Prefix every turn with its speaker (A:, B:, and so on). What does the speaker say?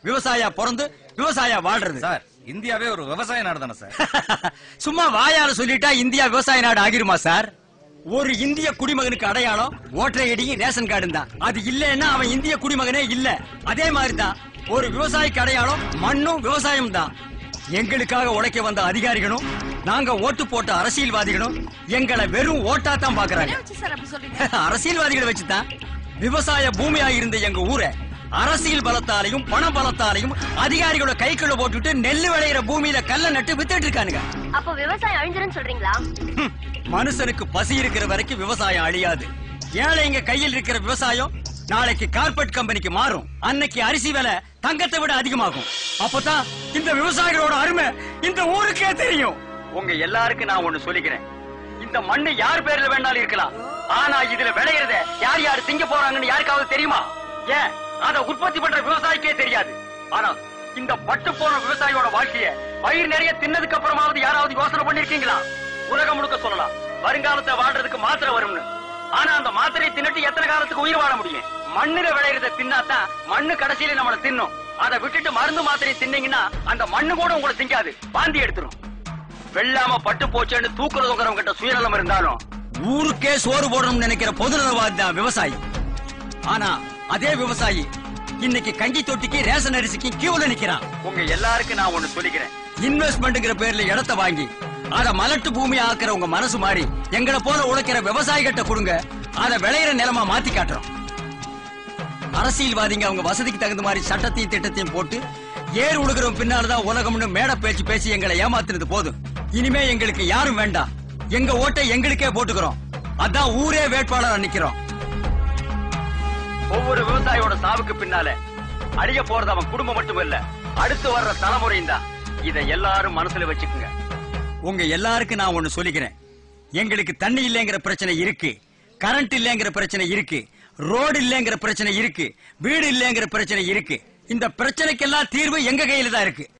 A: விவசாய பிறந்து விவசாய வாழ்றது
B: சார் இந்தியாவே ஒரு விவசாய நாடு தானே சார்
A: சும்மா வாயால சொல்லிட்டா இந்தியா விவசாய நாடு ஆகிருமா சார் ஒரு இந்திய குடிமகனுக்கு அடையாளம் ஓட்டர் ஐடியும் ரேஷன் கார்டும் தான் அது இல்லைன்னா அவன் இந்திய குடிமகனே இல்ல அதே மாதிரி தான் ஒரு விவசாயிக்கு அடையாளம் மண்ணும் விவசாயம் தான் எங்களுக்காக உழைக்க வந்த அதிகாரிகளும் நாங்க ஓட்டு போட்ட அரசியல்வாதிகளும் எங்களை வெறும் ஓட்டா தான் பாக்குறாங்க
C: வச்சு சார் அப்படி சொல்றீங்க
A: அரசியல்வாதிகளை வச்சுதான் விவசாய பூமியா இருந்த எங்க ஊரை அரசியல் பலத்தாலையும் பண பலத்தாலையும் அதிகாரிகளோட கைக்குள்ள போட்டுட்டு நெல்லு விளையிற பூமியில கல்ல நட்டு வித்துட்டு இருக்கானுங்க
D: அப்போ விவசாயம் அழிஞ்சிருன்னு சொல்றீங்களா
A: ஹம், மனுஷனுக்கு பசி இருக்கிற வரைக்கும் விவசாயம் அழியாது ஏழைங்க கையில் இருக்கிற விவசாயம் நாளைக்கு கார்பரேட் கம்பெனிக்கு மாறும் அன்னைக்கு அரிசி விலை தங்கத்தை விட அதிகமாகும் அப்பதான் இந்த விவசாயிகளோட அருமை இந்த ஊருக்கே தெரியும் உங்க எல்லாருக்கும் நான் ஒண்ணு சொல்லிக்கிறேன் இந்த மண்ணு யார் பேர்ல வேணாலும் இருக்கலாம் ஆனா இதுல விளையிறத யார் யார் திங்க போறாங்கன்னு யாருக்காவது தெரியுமா ஏன் அத உற்பத்தி பண்ற விவசாயிக்கே தெரியாது ஆனா இந்த பட்டு போன விவசாயியோட வாழ்க்கைய வயிறு நிறைய தின்னதுக்கு அப்புறமாவது யாராவது யோசனை பண்ணிருக்கீங்களா உலகம் முழுக்க சொல்லலாம் வருங்காலத்தை வாழ்றதுக்கு மாத்திரை வரும்னு ஆனா அந்த மாத்திரையை தின்னுட்டு எத்தனை காலத்துக்கு உயிர் வாழ முடியும் மண்ணுல விளையிறத தின்னாதான் மண்ணு கடைசியில நம்மள தின்னும் அதை விட்டுட்டு மருந்து மாத்திரையை தின்னீங்கன்னா அந்த மண்ணு கூட உங்களை திங்காது வாந்தி எடுத்துரும் வெள்ளாம பட்டு போச்சேன்னு தூக்குறதுங்கிறவங்க கிட்ட சுயநலம் இருந்தாலும் ஊருக்கே சோறு போடணும்னு நினைக்கிற பொதுநலவாதி தான் விவசாயி ஆனா அதே விவசாயி இன்னைக்கு கஞ்சி தொட்டிக்கு ரேஷன் அரிசிக்கு கியூல நிக்கிறான் உங்க எல்லாருக்கும் நான் ஒண்ணு சொல்லிக்கிறேன் இன்வெஸ்ட்மெண்ட்ங்கிற பேர்ல இடத்தை வாங்கி அத மலட்டு பூமி ஆக்குற உங்க மனசு மாறி எங்களை போல உழைக்கிற விவசாயிகிட்ட கொடுங்க அத விளையிற நிலமா மாத்தி காட்டுறோம் அரசியல்வாதிங்க அவங்க வசதிக்கு தகுந்த மாதிரி சட்டத்தையும் திட்டத்தையும் போட்டு ஏறு உழுகிறவன் பின்னால்தான் உலகம்னு மேட பேச்சு பேசி எங்களை ஏமாத்துனது போதும் இனிமே எங்களுக்கு யாரும் வேண்டாம் எங்க ஓட்டை எங்களுக்கே போட்டுக்கிறோம் அதான் ஊரே வேட்பாளரா நிக்கிறோம் ஒவ்வொரு விவசாயியோட சாவுக்கு பின்னால அழிய போறது அவன் குடும்பம் மட்டும் இல்ல அடுத்து வர்ற தலைமுறையும் தான் இதை எல்லாரும் மனசுல வச்சுக்குங்க உங்க எல்லாருக்கும் நான் ஒண்ணு சொல்லிக்கிறேன் எங்களுக்கு தண்ணி இல்லைங்கிற பிரச்சனை இருக்கு கரண்ட் இல்லைங்கிற பிரச்சனை இருக்கு ரோடு இல்லைங்கிற பிரச்சனை இருக்கு வீடு இல்லைங்கிற பிரச்சனை இருக்கு இந்த பிரச்சனைக்கெல்லாம் தீர்வு எங்க கையில தான் இருக்கு